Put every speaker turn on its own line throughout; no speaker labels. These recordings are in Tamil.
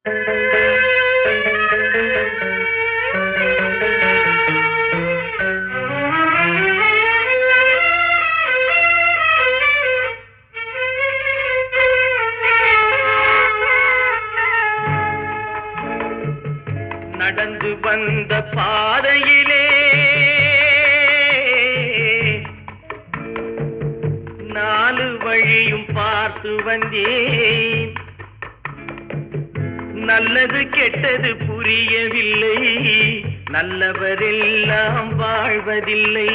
நடந்து வந்த பாதையிலே நாலு வழியும் பார்த்து வந்தேன் நல்லது கெட்டது புரியவில்லை நல்லவரெல்லாம் வாழ்வதில்லை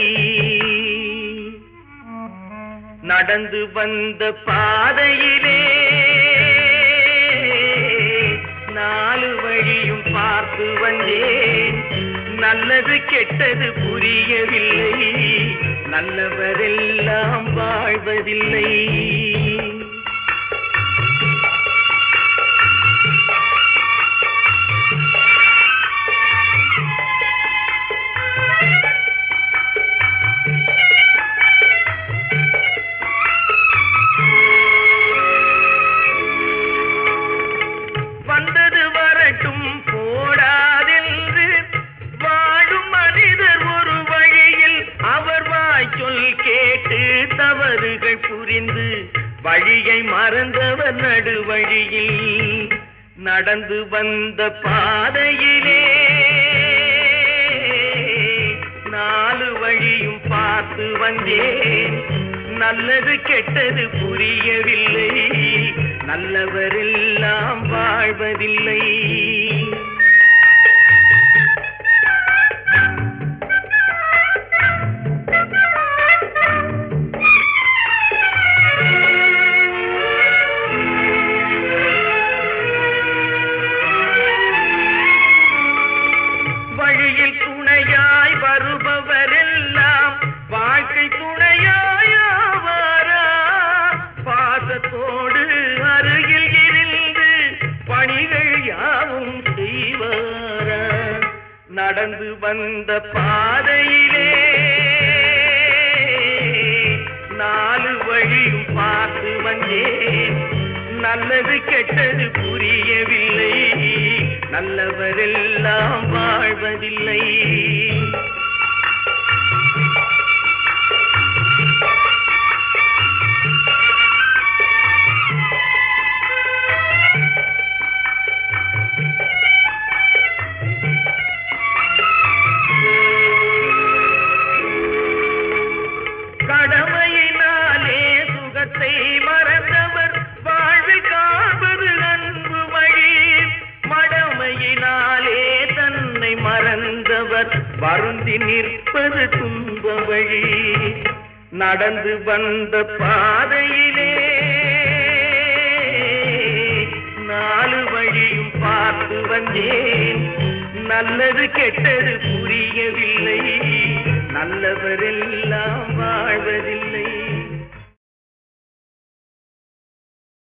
நடந்து வந்த பாதையிலே நாலு வழியும் பார்த்து வந்தேன் நல்லது கெட்டது புரியவில்லை நல்லவரெல்லாம் வாழ்வதில்லை வந்தது வரட்டும் போடாதென்று வாழும் மனிதர் ஒரு வழியில் அவர் வாய் சொல் கேட்டு தவறுகள் புரிந்து வழியை மறந்தவர் நடுவழியில் நடந்து வந்த பாதையிலே நாலு வழியும் பார்த்து வந்தேன் நல்லது கெட்டது புரியவில்லை நல்லவரெல்லாம் வாழ்வதில்லை வழியில் துணையாய் வருபவரெல்லாம் வாழ்க்கை துணையாயாவாரா பாசத்தோடு அருகில் இருந்து பணிகள் யாவும் செய்வாரா நடந்து வந்த பாதையிலே நாலு வழியும் பார்த்து வந்தேன் நல்லது கெட்டது புரியவில்லை நல்லவரெல்லாம் வாழ்வதில்லை கடமையினாலே சுகத்தை மறந்தவர் வாழ்வில் காண்பது அன்பு வழி மடமையினாலே தன்னை மறந்தவர் வருந்தி நிற்பது துன்ப வழி நடந்து வந்த பாதையிலே நாலு வழியும் பார்த்து வந்தேன் நல்லது கெட்டது புரியவில்லை நல்லவரெல்லாம் வாழ்வதில்லை